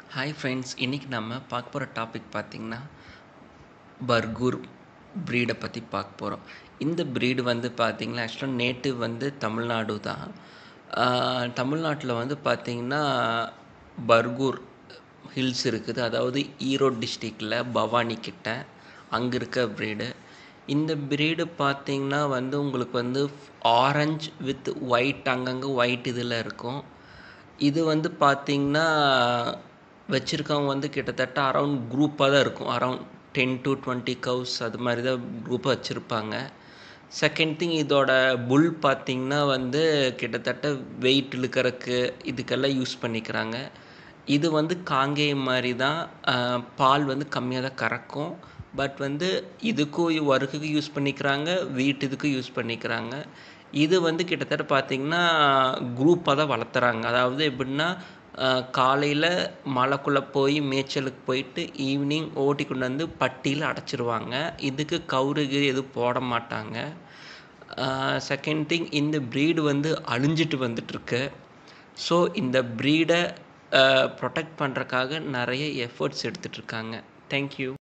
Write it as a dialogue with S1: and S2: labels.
S1: hi friends இன்றைக்கி நம்ம பார்க்க போகிற டாபிக் பார்த்திங்கன்னா பர்கூர் ப்ரீடை பற்றி பார்க்க போகிறோம் இந்த ப்ரீடு வந்து பார்த்திங்கன்னா ஆக்சுவலாக நேட்டிவ் வந்து தமிழ்நாடு தான் தமிழ்நாட்டில் வந்து பார்த்திங்கன்னா பர்கூர் ஹில்ஸ் இருக்குது அதாவது ஈரோடு டிஸ்ட்ரிக்டில் பவானி கிட்ட அங்கே இருக்க ப்ரீடு இந்த ப்ரீடு பார்த்திங்கன்னா வந்து உங்களுக்கு வந்து ஆரஞ்ச் வித் ஒயிட் அங்கங்கே ஒயிட் இதில் இருக்கும் இது வந்து பார்த்திங்கன்னா வச்சுருக்கவங்க வந்து கிட்டத்தட்ட அரவுண்ட் குரூப்பாக தான் இருக்கும் around ten to twenty cows அது மாதிரி தான் குரூப்பாக வச்சுருப்பாங்க செகண்ட் திங் இதோட புல் பார்த்திங்கன்னா வந்து கிட்டத்தட்ட வெயிட் இழுக்கிறதுக்கு இதுக்கெல்லாம் யூஸ் பண்ணிக்கிறாங்க இது வந்து காங்கேயம் மாதிரி தான் பால் வந்து கம்மியாக தான் கறக்கும் பட் வந்து இதுக்கும் ஒர்க்குக்கு யூஸ் பண்ணிக்கிறாங்க வீட்டு இதுக்கும் யூஸ் பண்ணிக்கிறாங்க இது வந்து கிட்டத்தட்ட பார்த்திங்கன்னா குரூப்பாக தான் வளர்த்துறாங்க அதாவது எப்படின்னா காலையில் மலைக்குள்ளே போய் மேய்ச்சலுக்கு போயிட்டு ஈவினிங் ஓட்டி கொண்டு வந்து பட்டியில் அடைச்சிருவாங்க இதுக்கு கவுருகு எதுவும் போட மாட்டாங்க செகண்ட் திங் இந்த ப்ரீடு வந்து அழிஞ்சிட்டு வந்துட்டுருக்கு ஸோ இந்த ப்ரீடை ப்ரொடெக்ட் பண்ணுறக்காக நிறைய எஃபர்ட்ஸ் எடுத்துகிட்ருக்காங்க தேங்க்யூ